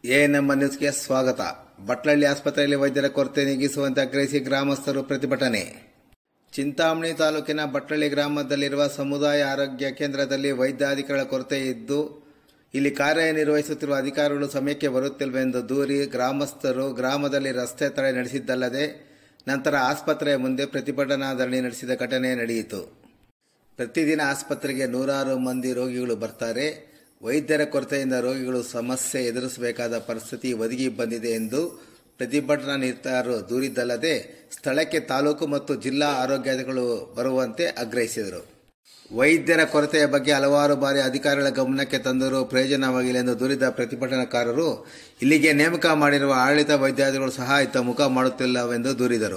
ANM ನ್ಯೂಸ್ಗೆ ಸ್ವಾಗತ ಬಟ್ಲಳ್ಳಿ ಆಸ್ಪತ್ರೆಯಲ್ಲಿ ವೈದ್ಯರ ಕೊರತೆ ನೀಗಿಸುವಂತೆ ಆಗ್ರಹಿಸಿ ಗ್ರಾಮಸ್ಥರು ಪ್ರತಿಭಟನೆ ಚಿಂತಾಮಣಿ ತಾಲೂಕಿನ ಬಟ್ಲಳ್ಳಿ ಗ್ರಾಮದಲ್ಲಿರುವ ಸಮುದಾಯ ಆರೋಗ್ಯ ಕೇಂದ್ರದಲ್ಲಿ ವೈದ್ಯಾಧಿಕಾರಿಗಳ ಕೊರತೆ ಇದ್ದು ಇಲ್ಲಿ ಕಾರ್ಯನಿರ್ವಹಿಸುತ್ತಿರುವ ಅಧಿಕಾರಿಗಳು ಸಮಯಕ್ಕೆ ಬರುತ್ತಿಲ್ಲವೆಂದು ದೂರಿ ಗ್ರಾಮಸ್ಥರು ಗ್ರಾಮದಲ್ಲಿ ರಸ್ತೆ ತಡೆ ನಡೆಸಿದ್ದಲ್ಲದೆ ನಂತರ ಆಸ್ಪತ್ರೆಯ ಮುಂದೆ ಪ್ರತಿಭಟನಾ ಧರಣಿ ನಡೆಸಿದ ಘಟನೆ ನಡೆಯಿತು ಪ್ರತಿದಿನ ಆಸ್ಪತ್ರೆಗೆ ನೂರಾರು ಮಂದಿ ರೋಗಿಗಳು ಬರ್ತಾರೆ ವೈದ್ಯರ ಕೊರತೆಯಿಂದ ರೋಗಿಗಳು ಸಮಸ್ಯೆ ಎದುರಿಸಬೇಕಾದ ಪರಿಸ್ಥಿತಿ ಒದಗಿ ಬಂದಿದೆ ಎಂದು ಪ್ರತಿಭಟನಾ ನಿರತರು ದೂರಿದ್ದಲ್ಲದೆ ಸ್ಥಳಕ್ಕೆ ತಾಲೂಕು ಮತ್ತು ಜಿಲ್ಲಾ ಆರೋಗ್ಯಾಧಿಕಾರಿಗಳು ಬರುವಂತೆ ಆಗ್ರಹಿಸಿದರು ವೈದ್ಯರ ಕೊರತೆಯ ಬಗ್ಗೆ ಹಲವಾರು ಬಾರಿ ಅಧಿಕಾರಿಗಳ ಗಮನಕ್ಕೆ ತಂದರೂ ಪ್ರಯೋಜನವಾಗಿಲ್ಲ ಎಂದು ದೂರಿದ ಪ್ರತಿಭಟನಾಕಾರರು ಇಲ್ಲಿಗೆ ನೇಮಕ ಮಾಡಿರುವ ಆಡಳಿತ ವೈದ್ಯಾಧಿಕಾರಿಗಳು ಸಹ ಇತ್ತ ಮುಖ ಮಾಡುತ್ತಿಲ್ಲವೆಂದು ದೂರಿದರು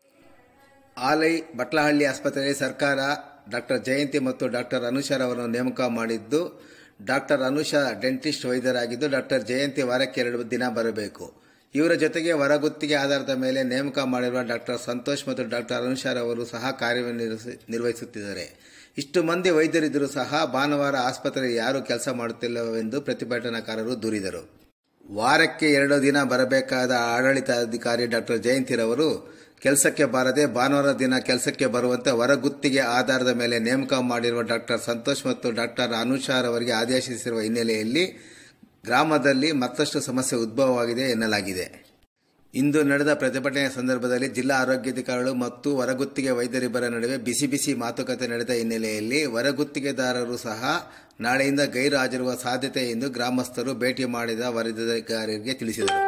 ಆಲೈ ಬಟ್ಲಹಳ್ಳಿ ಆಸ್ಪತ್ರೆಯಲ್ಲಿ ಸರ್ಕಾರ ಡಾಕ್ಟರ್ ಜಯಂತಿ ಮತ್ತು ಡಾಕ್ಟರ್ ಅನುಷಾರ್ ಅವರನ್ನು ನೇಮಕ ಮಾಡಿದ್ದು ಡಾಕ್ಟರ್ ಅನುಷಾ ಡೆಂಟಿಸ್ಟ್ ವೈದ್ಯರಾಗಿದ್ದು ಡಾಕ್ಟರ್ ಜಯಂತಿ ವಾರಕ್ಕೆ ಎರಡು ದಿನ ಬರಬೇಕು ಇವರ ಜೊತೆಗೆ ಹೊರಗುತ್ತಿಗೆ ಆಧಾರದ ಮೇಲೆ ನೇಮಕ ಮಾಡಿರುವ ಡಾಕ್ಟರ್ ಸಂತೋಷ್ ಮತ್ತು ಡಾಕ್ಟರ್ ಅನುಷಾರ್ ಅವರು ಸಹ ಕಾರ್ಯನಿರ್ವಹಿಸುತ್ತಿದ್ದಾರೆ ಇಷ್ಟು ಮಂದಿ ವೈದ್ಯರಿದ್ದರೂ ಸಹ ಭಾನುವಾರ ಆಸ್ಪತ್ರೆಯಲ್ಲಿ ಯಾರೂ ಕೆಲಸ ಮಾಡುತ್ತಿಲ್ಲವೆಂದು ಪ್ರತಿಭಟನಾಕಾರರು ದೂರಿದರು ವಾರಕ್ಕೆ ಎರಡು ದಿನ ಬರಬೇಕಾದ ಆಡಳಿತಾಧಿಕಾರಿ ಡಾಕ್ಟರ್ ಜಯಂತಿರವರು ಕೆಲಸಕ್ಕೆ ಬಾರದೆ ಭಾನುವಾರ ದಿನ ಕೆಲಸಕ್ಕೆ ಬರುವಂತೆ ಹೊರಗುತ್ತಿಗೆ ಆಧಾರದ ಮೇಲೆ ನೇಮಕ ಮಾಡಿರುವ ಡಾಕ್ಟರ್ ಸಂತೋಷ್ ಮತ್ತು ಡಾಕ್ಟರ್ ಅನುಷಾರ್ ಅವರಿಗೆ ಆದೇಶಿಸಿರುವ ಹಿನ್ನೆಲೆಯಲ್ಲಿ ಗ್ರಾಮದಲ್ಲಿ ಮತ್ತಷ್ಟು ಸಮಸ್ಯೆ ಉದ್ಭವವಾಗಿದೆ ಎನ್ನಲಾಗಿದೆ ಇಂದು ನಡೆದ ಪ್ರತಿಭಟನೆಯ ಸಂದರ್ಭದಲ್ಲಿ ಜಿಲ್ಲಾ ಆರೋಗ್ಯಾಧಿಕಾರಿಗಳು ಮತ್ತು ಹೊರಗುತ್ತಿಗೆ ವೈದ್ಯರಿಬ್ಬರ ನಡುವೆ ಬಿಸಿ ಬಿಸಿ ಮಾತುಕತೆ ನಡೆದ ಹಿನ್ನೆಲೆಯಲ್ಲಿ ಹೊರಗುತ್ತಿಗೆದಾರರು ಸಹ ನಾಳೆಯಿಂದ ಗೈರು ಹಾಜರುವ ಸಾಧ್ಯತೆ ಎಂದು ಗ್ರಾಮಸ್ಥರು ಭೇಟಿ ಮಾಡಿದ ವರದಿಗಾರರಿಗೆ ತಿಳಿಸಿದರು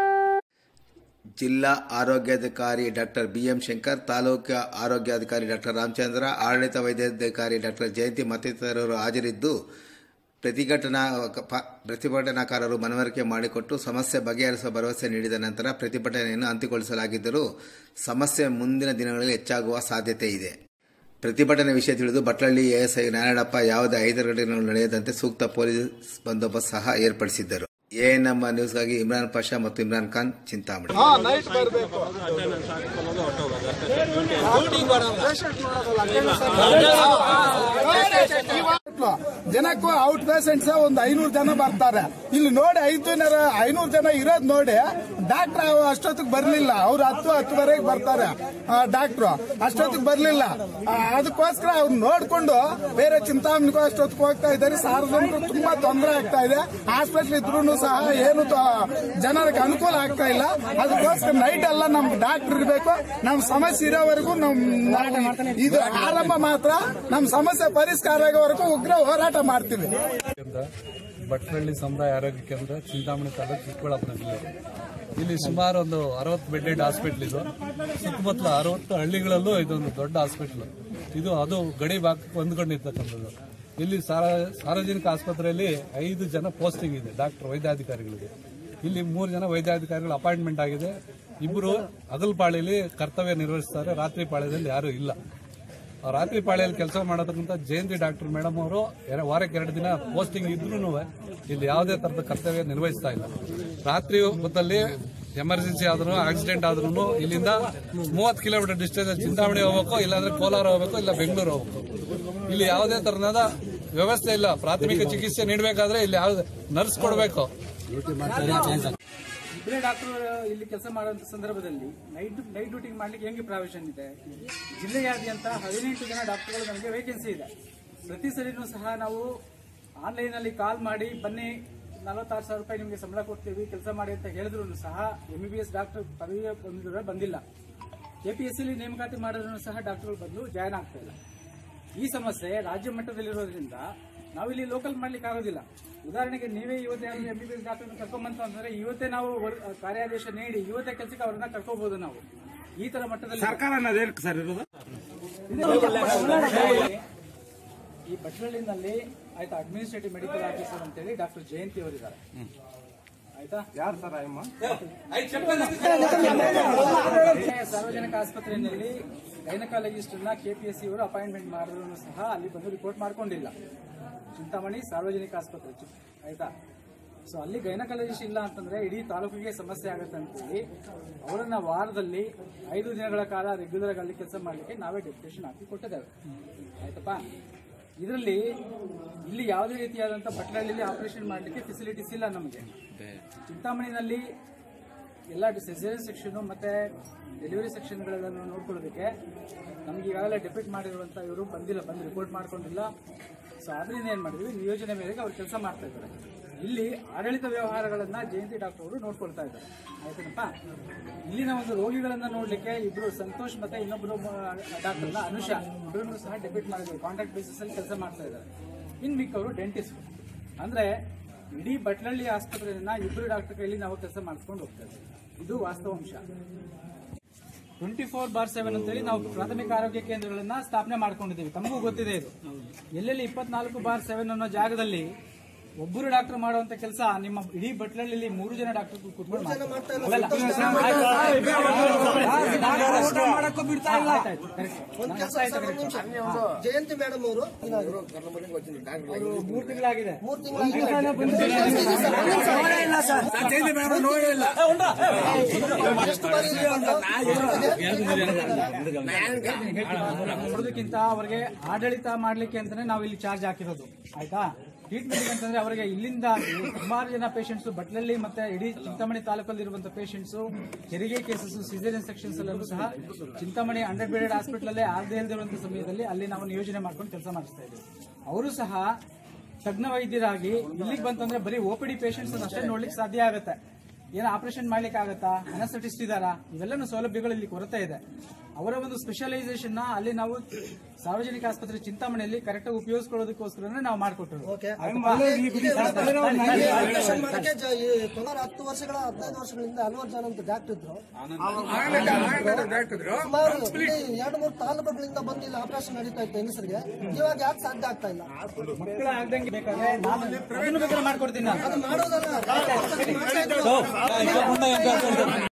ಜಿಲ್ಲಾ ಆರೋಗ್ಯಾಧಿಕಾರಿ ಡಾಕ್ಟರ್ ಬಿಎಂ ಶಂಕರ್ ತಾಲೂಕು ಆರೋಗ್ಯಾಧಿಕಾರಿ ಡಾಕ್ಟರ್ ರಾಮಚಂದ್ರ ಆಡಳಿತ ವೈದ್ಯಾಧಿಕಾರಿ ಡಾಕ್ಟರ್ ಜಯಂತಿ ಮತ್ತಿತರರು ಹಾಜರಿದ್ದು ಪ್ರತಿಭಟನಾ ಪ್ರತಿಭಟನಾಕಾರರು ಮನವರಿಕೆ ಮಾಡಿಕೊಟ್ಟು ಸಮಸ್ಯೆ ಬಗೆಹರಿಸುವ ಭರವಸೆ ನೀಡಿದ ನಂತರ ಪ್ರತಿಭಟನೆಯನ್ನು ಅಂತ್ಯಗೊಳಿಸಲಾಗಿದ್ದರೂ ಸಮಸ್ಯೆ ಮುಂದಿನ ದಿನಗಳಲ್ಲಿ ಹೆಚ್ಚಾಗುವ ಸಾಧ್ಯತೆ ಇದೆ ಪ್ರತಿಭಟನೆ ವಿಷಯ ತಿಳಿದು ಬಟ್ಲಳ್ಳಿ ಎಎಸ್ಐ ನಾರಾಯಣಪ್ಪ ಯಾವುದೇ ಐದು ಘಟನೆಗಳು ನಡೆಯದಂತೆ ಸೂಕ್ತ ಪೊಲೀಸ್ ಬಂದೋಬಸ್ತ್ ಸಹ ಏರ್ಪಡಿಸಿದ್ದರು ಎಎನ್ಎಂ ನ್ಯೂಸ್ಗಾಗಿ ಇಮ್ರಾನ್ ಪಾಷಾ ಮತ್ತು ಇಮ್ರಾನ್ ಖಾನ್ ಚಿಂತಾಮಣಿ ಹಾ ನೈಟ್ ಬರಬೇಕು ಜನಕ್ಕೂ ಔಟ್ ಪೇಷಂಟ್ಸ್ ಒಂದು ಐನೂರು ಜನ ಬರ್ತಾರೆ ಇಲ್ಲಿ ನೋಡಿ ಐದು ಜನ ಐನೂರು ಜನ ಇರೋದ್ ನೋಡಿ ಡಾಕ್ಟರ್ ಅಷ್ಟೊತ್ತಿಗೆ ಬರ್ಲಿಲ್ಲ ಅವ್ರು ಹತ್ತು ಹತ್ತುವರೆಗೆ ಬರ್ತಾರೆ ಡಾಕ್ಟ್ರು ಅಷ್ಟೊತ್ತಿಗೆ ಬರ್ಲಿಲ್ಲ ಆ, ಅದಕ್ಕೋಸ್ಕರ ಅವ್ರು ನೋಡ್ಕೊಂಡು ಬೇರೆ ಚಿಂತಾಮಣಿಗೂ ಅಷ್ಟೊತ್ತಿಗೆ ಹೋಗ್ತಾ ಇದ್ದಾರೆ ಸಾರ್ವಜನಿಕರು ತುಂಬಾ ತೊಂದರೆ ಆಗ್ತಾ ಇದೆ ಹಾಸ್ಪಿಟ್ಲ್ ಇದ್ರೂ ಸಹ ಏನು ತ- ಜನರಿಗೆ ಅನುಕೂಲ ಆಗ್ತಾ ಇಲ್ಲ ಅದಕ್ಕೋಸ್ಕರ ನೈಟ್ ಎಲ್ಲ ನಮ್ ಡಾಕ್ಟರ್ ಇರಬೇಕು ನಮ್ ಸಮಸ್ಯೆ ಇರೋವರೆಗೂ ನಮ್ ನಾವು ಇದು ಆರಂಭ ಮಾತ್ರ ನಮ್ ಸಮಸ್ಯೆ ಪರಿಷ್ಕಾರ ಆಗೋವರೆಗೂ ಉಗ್ರ ಹೋರಾಟ ಮಾಡ್ತೀವಿ ಕೇಂದ್ರ ಭಟ್ರಳ್ಳಿ ಸಮುದಾಯ ಆರೋಗ್ಯ ಕೇಂದ್ರ ಚಿಂತಾಮಣಿ ತಾಲೂಕು ಚಿಕ್ಕಬಳ್ಳಾಪುರ ಜಿಲ್ಲೆ ಇಲ್ಲಿ ಸುಮಾರು ಒಂದು ಅರವತ್ತು ಬೆಡ್ಡೆಡ್ ಹಾಸ್ಪಿಟ್ಲ್ ಇದು ಸುತ್ತಮುತ್ತಲ ಅರವತ್ತು ಹಳ್ಳಿಗಳಲ್ಲೂ ಇದೊಂದು ದೊಡ್ಡ ಹಾಸ್ಪಿಟ್ಲ್ ಇದು ಅದು ಗಡಿ ಭಾಗಕ್ಕೆ ಹೊಂದ್ಕೊಂಡಿರ್ತಕ್ಕಂಥದ್ದು ಇಲ್ಲಿ ಸಾರ- ಸಾರ್ವಜನಿಕ ಆಸ್ಪತ್ರೆಯಲ್ಲಿ ಐದು ಜನ ಪೋಸ್ಟಿಂಗ್ ಇದೆ ಡಾಕ್ಟರ್ ವೈದ್ಯಾಧಿಕಾರಿಗಳಿಗೆ ಇಲ್ಲಿ ಮೂರು ಜನ ವೈದ್ಯಾಧಿಕಾರಿಗಳು ಅಪಾಯಿಂಟ್ಮೆಂಟ್ ಆಗಿದೆ ಇಬ್ಬರು ಹಗಲ್ಪಾಳಿಯಲ್ಲಿ ಕರ್ತವ್ಯ ನಿರ್ವಹಿಸ್ತಾರೆ ರಾತ್ರಿ ಪಾಳ್ಯದಲ್ಲಿ ಯಾರೂ ಇಲ್ಲ ಆ ರಾತ್ರಿ ಪಾಳಿಯಲ್ಲಿ ಕೆಲಸ ಮಾಡತಕ್ಕಂಥ ಜಯಂತಿ ಡಾಕ್ಟರ್ ಮೇಡಮ್ ಅವರು ಎರ- ವಾರಕ್ಕೆ ಎರಡು ದಿನ ಪೋಸ್ಟಿಂಗ್ ಇದ್ರೂ ಇಲ್ಲಿ ಯಾವುದೇ ತರದ ಕರ್ತವ್ಯ ನಿರ್ವಹಿಸ್ತಾ ಇಲ್ಲ ರಾತ್ರಿ ಹೊತ್ತಲ್ಲಿ ಎಮರ್ಜೆನ್ಸಿ ಆದ್ರೂ ಆಕ್ಸಿಡೆಂಟ್ ಆದ್ರೂ ಇಲ್ಲಿಂದ ಮೂವತ್ತು ಕಿಲೋಮೀಟರ್ ಡಿಸ್ಟೆನ್ಸ್ ಚಿಂತಾಮಣಿ ಹೋಗ್ಬೇಕು ಇಲ್ಲಾಂದ್ರೆ ಕೋಲಾರ ಹೋಗ್ಬೇಕು ಇಲ್ಲ ಬೆಂಗಳೂರು ಹೋಗ್ಬೇಕು ಇಲ್ಲಿ ಯಾವುದೇ ತರನಾದ ವ್ಯವಸ್ಥೆ ಇಲ್ಲ ಪ್ರಾಥಮಿಕ ಚಿಕಿತ್ಸೆ ನೀಡಬೇಕಾದ್ರೆ ಇಲ್ಲಿ ಯಾವ್ದು ನರ್ಸ್ ಕೊಡಬೇಕು ಇಬ್ಬರೇ ಡಾಕ್ಟರ್ ಇಲ್ಲಿ ಕೆಲಸ ಮಾಡುವಂತ ಸಂದರ್ಭದಲ್ಲಿ ನೈಟ್ ನೈಟ್ ಡ್ಯೂಟಿ ಮಾಡ್ಲಿಕ್ಕೆ ಹೆಂಗೆ ಪ್ರಾವಿಷನ್ ಇದೆ ಜಿಲ್ಲೆಯಾದ್ಯಂತ ಹದಿನೆಂಟು ಜನ ಡಾಕ್ಟರ್ಗಳು ನಮಗೆ ವೇಕೆನ್ಸಿ ಇದೆ ಪ್ರತಿ ಸಲಿನೂ ಸಹ ನಾವು ಆನ್ಲೈನ್ ಅಲ್ಲಿ ಕಾಲ್ ಮಾಡಿ ಬನ್ನಿ ನಲವತ್ತಾರು ಸಾವಿರ ರೂಪಾಯಿ ನಿಮಗೆ ಸಂಬಳ ಕೊಡ್ತೀವಿ ಕೆಲಸ ಮಾಡಿ ಅಂತ ಹೇಳಿದ್ರು ಸಹ M B B S doctor ಪದವಿ ಬಂದಿದ್ರೆ ಬಂದಿಲ್ಲ ಕೆಪಿಎಸ್ಸಿ ನೇಮಕಾತಿ ಮಾಡಿದ್ರು ಸಹ ಡಾಕ್ಟರ್ಗಳು ಬಂದು ಜಾಯ್ನ್ ಆಗ್ತಾ ಇಲ್ಲ ಈ ಸಮಸ್ಯೆ ರಾಜ್ಯ ಮಟ್ಟದಲ್ಲಿರೋದ್ರಿಂದ ನಾವಿಲ್ಲಿ ಲೋಕಲ್ ಮಾಡ್ಲಿಕ್ಕೆ ಆಗೋದಿಲ್ಲ ಉದಾಹರಣೆಗೆ ನೀವೇ ಇವತ್ತೇ ಯಾರು M B B S doctor ಕರ್ಕೊಂಬಂತ ಅಂತಂದ್ರೆ ಇವತ್ತೇ ನಾವು ವರ್- ಕಾರ್ಯಾದೇಶ ನೀಡಿ ಇವತ್ತೇ ಕೆಲಸಕ್ಕೆ ಅವ್ರನ್ನ ಕರ್ಕೋಬಹುದು ನಾವು ಈ ತರ ಮಟ್ಟದಲ್ಲಿ ಈ ಬಟ್ಲಳ್ಳಿನಲ್ಲಿ ಆಯ್ತಾ ಅಡ್ಮಿನಿಸ್ಟ್ರೇಟಿವ್ ಮೆಡಿಕಲ್ ಆಫೀಸರ್ ಅಂತೇಳಿ ಡಾಕ್ಟರ್ ಜಯಂತಿ ಅವರಿದ್ದಾರೆ ಆಯ್ತಾ ಯಾರು ಸರ್ ಸಾರ್ವಜನಿಕ ಆಸ್ಪತ್ರೆಯಲ್ಲಿ ಗೈನಕಾಲಜಿಸ್ಟ್ ನ ಕೆಪಿಎಸ್ಸಿ ಅವರು ಅಪಾಯಿಂಟ್ಮೆಂಟ್ ಮಾಡಿದ್ರು ಸಹ ಅಲ್ಲಿ ಬಂದು ರಿಪೋರ್ಟ್ ಮಾಡ್ಕೊಂಡಿಲ್ಲ ಚಿಂತಾಮಣಿ ಸಾರ್ವಜನಿಕ ಆಸ್ಪತ್ರೆ ಚಿ- ಆಯ್ತಾ ಸೊ ಅಲ್ಲಿ ಗೈನಕಾಲಜಿಸ್ಟ್ ಇಲ್ಲ ಅಂತಂದ್ರೆ ಇಡೀ ತಾಲೂಕಿಗೆ ಸಮಸ್ಯೆ ಆಗುತ್ತೆ ಅಂತೇಳಿ ಅವರನ್ನ ವಾರದಲ್ಲಿ ಐದು ದಿನಗಳ ಕಾಲ ರೆಗ್ಯುಲರ್ ಆಗಿ ಅಲ್ಲಿ ಕೆಲಸ ಮಾಡ್ಲಿಕ್ಕೆ ನಾವೇ ಡೆಪ್ಯುಟೇಷನ್ ಹಾಕಿ ಕೊಟ್ಟಿದ್ದೇವೆ ಆಯ್ತಪ್ಪ ಇದರಲ್ಲಿ ಇಲ್ಲಿ ಯಾವುದೇ ರೀತಿಯಾದಂಥ ಬಟ್ಲಹಳ್ಳಿಯಲ್ಲಿ ಆಪರೇಷನ್ ಮಾಡಲಿಕ್ಕೆ ಫೆಸಿಲಿಟೀಸ್ ಇಲ್ಲ ನಮಗೆ ಚಿಂತಾಮಣಿನಲ್ಲಿ ಎಲ್ಲ ಸಿಸೇರಿಯನ್ ಸೆಕ್ಷನ್ ಮತ್ತೆ ಡೆಲಿವರಿ ಸೆಕ್ಷನ್ಗಳೆಲ್ಲ ನೋಡ್ಕೊಳ್ಳೋದಕ್ಕೆ ನಮ್ಗೆ ಈಗಾಗಲೇ ಡೆಪ್ಯೂಟ್ ಮಾಡಿರುವಂತ ಇವರು ಬಂದಿಲ್ಲ ಬಂದು ರಿಪೋರ್ಟ್ ಮಾಡ್ಕೊಂಡಿಲ್ಲ ಸೊ ಅದರಿಂದ ಏನ್ ಮಾಡಿದ್ವಿ ನಿಯೋಜನೆ ಮೇರೆಗೆ ಅವ್ರು ಕೆಲಸ ಮಾಡ್ತಾ ಇದ್ದಾರೆ ಇಲ್ಲಿ ಆಡಳಿತ ವ್ಯವಹಾರಗಳನ್ನ ಜಯಂತಿ ಡಾಕ್ಟರ್ ಅವರು ನೋಡ್ಕೊಳ್ತಾ ಇದ್ದಾರೆ ಆಯ್ತೇನಪ್ಪ ಇಲ್ಲಿನ ಒಂದು ರೋಗಿಗಳನ್ನ ನೋಡ್ಲಿಕ್ಕೆ ಇಬ್ರು ಸಂತೋಷ್ ಮತ್ತೆ ಇನ್ನೊಬ್ರು ಡಾಕ್ಟರ್ನ ಅನುಷಾ ಇಬ್ಬರನ್ನು ಸಹ ಡೆಪ್ಯೂಟ್ ಮಾಡಿದ್ರು ಕಾಂಟ್ರಾಕ್ಟ್ ಬೇಸಿಸ್ ಅಲ್ಲಿ ಕೆಲಸ ಮಾಡ್ತಾ ಇದ್ದಾರೆ ಇನ್ ಮಿಕ್ಕವರು ಡೆಂಟಿಸ್ಟ್ ಅಂದ್ರೆ ಇಡೀ ಬಟ್ಲಳ್ಳಿ ಆಸ್ಪತ್ರೆಯನ್ನ ಇಬ್ಬರು ಡಾಕ್ಟರ್ ಕೈಲಿ ನಾವು ಕೆಲಸ ಮಾಡಿಸ್ಕೊಂಡು ಹೋಗ್ತಾ ಇದ್ದೀವಿ ಇದು ವಾಸ್ತವಾಂಶ ಟ್ವೆಂಟಿ ಫೋರ್ ಬಾರ್ ಸೆವೆನ್ ಅಂತೇಳಿ ನಾವು ಪ್ರಾಥಮಿಕ ಆರೋಗ್ಯ ಕೇಂದ್ರಗಳನ್ನ ಸ್ಥಾಪನೆ ಮಾಡ್ಕೊಂಡಿದ್ದೀವಿ ತಮಗೂ ಗೊತ್ತಿದೆ ಇದು ಎಲ್ಲೆಲ್ಲಿ ಇಪ್ಪತ್ನಾಲ್ಕು ಬಾರ್ ಸೆವೆನ್ ಅನ್ನೋ ಜಾಗದಲ್ಲಿ ಒಬ್ಬರು ಡಾಕ್ಟರ್ ಮಾಡುವಂತ ಕೆಲಸ ನಿಮ್ಮ ಇಡೀ ಬಟ್ಲಳ್ಳಿ ಮೂರು ಜನ ಡಾಕ್ಟರ್ ಕೂತ್ಕೊಂಡು ಮಾಡ್ತಾರೆ. ಅಲ್ಲಲ್ಲ. ಮಾಡಕ್ಕೂ ಬಿಡ್ತಾ ಇಲ್ಲ ಆಯ್ತು, ಆಯ್ತು, correct. ಒಂದ್ ಕೆಲಸ ಆಯ್ತು, correct. ಜಯಂತಿ ಮೇಡಮ್ ಅವರು ಅವರು ಮೂರು ತಿಂಗಳಾಗಿದೆ ಮೂರ್ ತಿಂಗಳಾಗಿ ಎಷ್ಟು ಬಾರಿ ಕೊಡೋದಕ್ಕಿಂತ ಅವರಿಗೆ ಆಡಳಿತ ಮಾಡ್ಲಿಕ್ಕೆ ಅಂತಾನೆ ನಾವು ಇಲ್ಲಿ ಚಾರ್ಜ್ ಹಾಕಿರೋದು ಆಯ್ತಾ ಟ್ರೀಟ್ಮೆಂಟ್ ಅಂತಂದ್ರೆ ಅವರಿಗೆ ಇಲ್ಲಿಂದ ಸುಮಾರು ಜನ ಪೇಷಂಟ್ಸ್ ಬಟ್ಲಲ್ಲಿ ಮತ್ತೆ ಇಡೀ ಚಿಂತಾಮಣಿ ತಾಲೂಕಲ್ಲಿ ಇರುವಂತಹ ಪೇಷಂಟ್ಸ್ ಹೆರಿಗೆ ಕೇಸಸ್ ಸಿಸೇರಿಯನ್ ಸೆಕ್ಷನ್ಸ್ ಅಲ್ಲೂ ಸಹ ಚಿಂತಾಮಣಿ ಅಂಡರ್ ಬೇಡೆಡ್ ಹಾಸ್ಪಿಟಲ್ ಅಲ್ಲೇ ಆಗದೆ ಇಲ್ಲದಿರುವಂತಹ ಸಮಯದಲ್ಲಿ ಅಲ್ಲಿ ನಾವು ನಿಯೋಜನೆ ಮಾಡ್ಕೊಂಡು ಕೆಲಸ ಮಾಡಿಸ್ತಾ ಇದ್ದೀವಿ ಅವರು ಸಹ ತಜ್ಞ ವೈದ್ಯರಾಗಿ ಇಲ್ಲಿಗೆ ಬಂತಂದ್ರೆ ಬರೀ ಓಪಿಡಿ ಪೇಷಂಟ್ಸ್ ಅಷ್ಟೇ ನೋಡ್ಲಿಕ್ಕೆ ಸಾಧ್ಯ ಆಗುತ್ತೆ ಏನು ಆಪರೇಷನ್ ಮಾಡ್ಲಿಕ್ಕೆ ಆಗತ್ತಾ ಅನಸ್ಥೆಟಿಸ್ಟ್ ಇದಾರಾ ಇವೆಲ್ಲನೂ ಸೌಲಭ್ಯಗಳು ಇಲ್ಲಿ ಕೊರತೆ ಇದೆ ಅವರ ಒಂದು ಸ್ಪೆಷಲೈಸೇಷನ್ ನ ಅಲ್ಲಿ ನಾವು ಸಾರ್ವಜನಿಕ ಆಸ್ಪತ್ರೆ ಚಿಂತಾಮಣಿಯಲ್ಲಿ ಕರೆಕ್ಟ್ ಆಗಿ ಉಪಯೋಗಿಸ್ಕೊಳ್ಳೋದಕ್ಕೋಸ್ಕರನೇ ನಾವು ಮಾಡಿಕೊಟ್ಟರು ಆಪರೇಷನ್ ಮಾಡಕ್ಕೆ ಜ- ಈ ಸುಮಾರು ಹತ್ತು ವರ್ಷಗಳ ಹದಿನೈದು ವರ್ಷಗಳಿಂದ ಹಲವಾರು ಜನ ಅಂತ ಡಾಕ್ಟರ್ ಇದ್ರು ಸುಮಾರು ಇಲ್ಲಿ ಎರಡು ಮೂರು ತಾಲೂಕುಗಳಿಂದ ಬಂದು ಇಲ್ಲಿ ಆಪರೇಷನ್ ನಡೀತಾ ಇತ್ತು ಹೆಂಗಸರಿಗೆ ಇವಾಗ ಯಾಕೆ ಸಾಧ್ಯ ಆಗ್ತಾ ಇಲ್ಲ ಮಕ್ಕಳ ಆಗ್ದಂಗೆ ಬೇಕಾದ್ರೆ ನಾನು ಅದನ್ನು ಬೇಕಾದ್ರೆ ಮಾಡ್ಕೊಡ್ತೀನಿ ನಾನು ಅದು ಮಾಡೋದಲ್ಲ